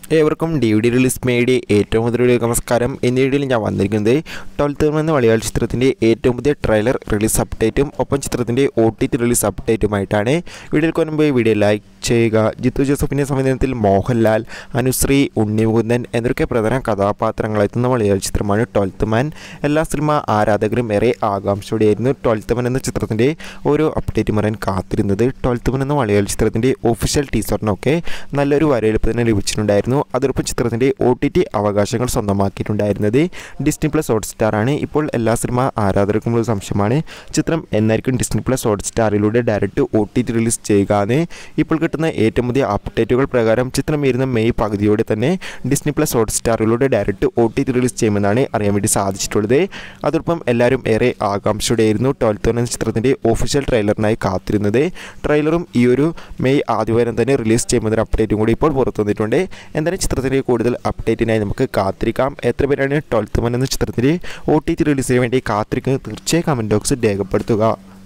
ഏവർക്കും D V D release മേടി ഏറ്റവും മുതലുള്ള നമസ്കാരം എന്നീ വീഡിയോയിൽ ഞാൻ വന്നിരിക്കുന്നത് ട്വൽത്ത് എന്ന മലയാള ചിത്രത്തിൻ്റെ ഏറ്റവും പുതിയ ട്രെയിലർ റിലീസ് അപ്ഡേറ്റും ഒപ്പം ചിത്രത്തിൻ്റെ ഒ ടി ടി റിലീസ് അപ്ഡേറ്റുമായിട്ടാണ് വീഡിയോയിൽ മുൻപ് വീഡിയോ ലൈക്ക് ചെയ്യുക ജിത്തു ജോസഫിൻ്റെ സംവിധാനത്തിൽ മോഹൻലാൽ അനുശ്രീ ഉണ്ണിമുകുന്ദൻ എന്നൊക്കെ പ്രധാന കഥാപാത്രങ്ങളെത്തുന്ന മലയാള ചിത്രമാണ് ട്വൽത്ത് മാൻ എല്ലാ സിനിമ ആരാധകരും ഏറെ ആകാംക്ഷയോടെയായിരുന്നു ട്വൽത്ത് മാൻ എന്ന ചിത്രത്തിൻ്റെ ഓരോ അപ്ഡേറ്റും പറയാൻ കാത്തിരുന്നത് ട്വൽത്ത് മാൻ എന്ന മലയാള ചിത്രത്തിൻ്റെ ഒഫീഷ്യൽ ടീസറിനൊക്കെ നല്ലൊരു വരവേൽപ്പ് തന്നെ ലഭിച്ചിട്ടുണ്ടായിരുന്നു അതോടൊപ്പം ചിത്രത്തിൻ്റെ ഒ ടി ടി അവകാശങ്ങൾ സ്വന്തമാക്കിയിട്ടുണ്ടായിരുന്നത് ഡിസ്നി പ്ലസ് ഹോട്ട് സ്റ്റാറാണ് ഇപ്പോൾ എല്ലാ സിനിമ ആരാധകർക്കും ഒരു സംശയമാണ് ചിത്രം എന്നായിരിക്കും ഡിസ്നി പ്ലസ് ഹോട്ട് സ്റ്റാറിലൂടെ direct O T T release ചെയ്യുക എന്ന് ഇപ്പോൾ കിട്ടുന്ന ഏറ്റവും പുതിയ അപ്ഡേറ്റുകൾ പ്രകാരം ചിത്രം വരുന്ന മെയ് പകുതിയോടെ തന്നെ ഡിസ്നി പ്ലസ് ഹോട്ട് സ്റ്റാറിലൂടെ direct O T T release ചെയ്യുമെന്നാണ് അറിയാൻ വേണ്ടി സാധിച്ചിട്ടുള്ളത് അതോടൊപ്പം എല്ലാവരും ഏറെ ആകാംക്ഷയോടെയായിരുന്നു ട്വൽത്ത് എന്ന ചിത്രത്തിൻ്റെ ഒഫീഷ്യൽ ട്രെയിലറിനായി കാത്തിരുന്നത് ട്രെയിലറും ഈ ഒരു മെയ് ആദ്യവാരം തന്നെ റിലീസ് ചെയ്യുമെന്നൊരു അപ്ഡേറ്റും കൂടി ഇപ്പോൾ പുറത്തു വന്നിട്ടുണ്ട് എന്തായാലും ചിത്രത്തിൻ്റെ കൂടുതൽ അപ്ഡേറ്റിനായി നമുക്ക് കാത്തിരിക്കാം എത്ര പേരാണ് ട്വൽത്ത് മൻ എന്ന ചിത്രത്തിൻ്റെ ഒ ടി ടി റിലീസിന് വേണ്ടി കാത്തിരിക്കുന്നത് തീർച്ചയായും കമൻറ്റ് ബോക്സിൽ രേഖപ്പെടുത്തുക